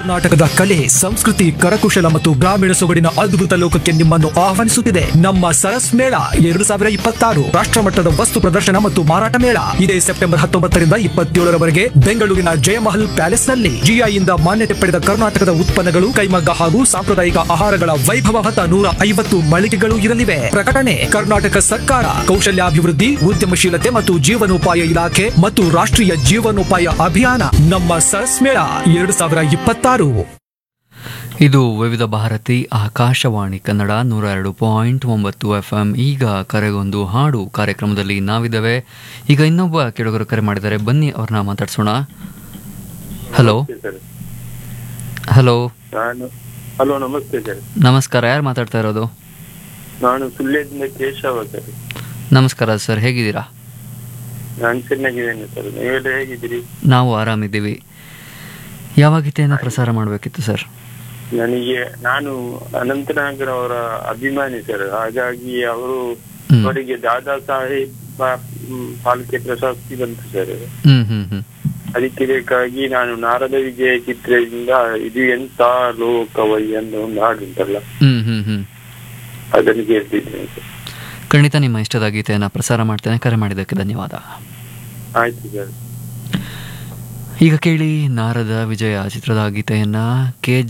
ಕರ್ನಾಟಕದ ಕಲೆ ಸಂಸ್ಕೃತಿ ಕರಕುಶಲ ಮತ್ತು ಗ್ರಾಮೀಣ ಸೊಗಡಿನ ಅದ್ಭುತ ಲೋಕಕ್ಕೆ ನಿಮ್ಮನ್ನು ಆಹ್ವಾನಿಸುತ್ತಿದೆ ನಮ್ಮ ಸರಸ್ ಮೇಳ ಎರಡು ಸಾವಿರ ಇಪ್ಪತ್ತಾರು ರಾಷ್ಟ್ರಮಟ್ಟದ ವಸ್ತು ಪ್ರದರ್ಶನ ಮತ್ತು ಮಾರಾಟ ಮೇಳ ಇದೇ ಸೆಪ್ಟೆಂಬರ್ ಹತ್ತೊಂಬತ್ತರಿಂದ ಇಪ್ಪತ್ತೇಳರವರೆಗೆ ಬೆಂಗಳೂರಿನ ಜಯಮಹಲ್ ಪ್ಯಾಲೇಸ್ ನಲ್ಲಿ ಜಿಐಯಿಂದ ಮಾನ್ಯತೆ ಪಡೆದ ಕರ್ನಾಟಕದ ಉತ್ಪನ್ನಗಳು ಕೈಮಗ್ಗ ಹಾಗೂ ಸಾಂಪ್ರದಾಯಿಕ ಆಹಾರಗಳ ವೈಭವ ಹೊತ್ತ ನೂರ ಐವತ್ತು ಮಳಿಗೆಗಳು ಇರಲಿವೆ ಪ್ರಕಟಣೆ ಕರ್ನಾಟಕ ಸರ್ಕಾರ ಕೌಶಲ್ಯಾಭಿವೃದ್ಧಿ ಉದ್ಯಮಶೀಲತೆ ಮತ್ತು ಜೀವನೋಪಾಯ ಇಲಾಖೆ ಮತ್ತು ರಾಷ್ಟ್ರೀಯ ಜೀವನೋಪಾಯ ಅಭಿಯಾನ ನಮ್ಮ ಸರಸ್ ಮೇಳ ಎರಡು ಸಾವಿರ ಇಪ್ಪತ್ತಾರು ಇದು ವಿವಿಧ ಭಾರತಿ ಆಕಾಶವಾಣಿ ಕನ್ನಡ ನೂರ ಎರಡು ಪಾಯಿಂಟ್ ಒಂಬತ್ತು ಎಫ್ ಎಂ ಈಗ ಕರೆಗೊಂದು ಹಾಡು ಕಾರ್ಯಕ್ರಮದಲ್ಲಿ ನಾವಿದ್ದೇವೆ ಈಗ ಇನ್ನೊಬ್ಬ ಕೆಳಗರು ಕರೆ ಮಾಡಿದ್ದಾರೆ ಬನ್ನಿ ಅವ್ರನ್ನ ಮಾತಾಡ್ಸೋಣ ಹಲೋ ಸರ್ ಹಲೋ ನಾನು ಹಲೋ ನಮಸ್ತೆ ಸರ್ ನಮಸ್ಕಾರ ಯಾರು ಮಾತಾಡ್ತಾ ಇರೋದು ನಾನು ಸುಳ್ಯದಿಂದ ಕೇಶವ ಸರ್ ನಮಸ್ಕಾರ ಸರ್ ಹೇಗಿದ್ದೀರಾ ನಾನು ಚೆನ್ನಾಗಿದ್ದೇನೆ ಸರ್ ನೀವೆಲ್ಲ ಹೇಗಿದ್ದೀರಿ ನಾವು ಆರಾಮಿದ್ದೀವಿ ಯಾವ ಗೀತೆಯನ್ನು ಪ್ರಸಾರ ಮಾಡಬೇಕಿತ್ತು ಸರ್ ನನಗೆ ನಾನು ಅನಂತನಾಗರ ಅವರ ಅಭಿಮಾನಿ ಸರ್ ಹಾಗಾಗಿ ಅವರು ಹ್ಮ್. ಅವರಿಗೆ ದಾದಾ ಸಾಹೇಬ್ ಫಾ- ಹ್ಮ್, ಫಾಲ್ಕೆ ಪ್ರಶಸ್ತಿ ಬಂತು ಸರ್ ಹ್ಮ್ ಹ್ಮ್ ಹ್ಮ್ ಅದಕ್ಕೆ ಬೇಕಾಗಿ ನಾನು ನಾರದ ವಿಜಯ ಚಿತ್ರದಿಂದ ಇದು ಎಂತ ಲೋಕವೈ ಅನ್ನೋ ಒಂದು ಹಾಡು ಉಂಟಲ್ಲ ಹ್ಮ್ ಹ್ಮ್ ಹ್ಮ್ ಅದನ್ನು ಕೇಳ್ತಿದ್ದೇನೆ ಸರ್ ಖಂಡಿತ ನಿಮ್ಮ ಇಷ್ಟದ ಗೀತೆಯನ್ನು ಪ್ರಸಾರ ಮಾಡ್ತೇನೆ ಕರೆ ಮಾಡಿದ್ದಕ್ಕೆ ಧನ್ಯವಾದ ಆಯ್ತು ಸರ್ ಈಗ ಕೇಳಿ ನಾರದ ವಿಜಯ ಚಿತ್ರದ ಗೀತೆಯನ್ನ ಕೆ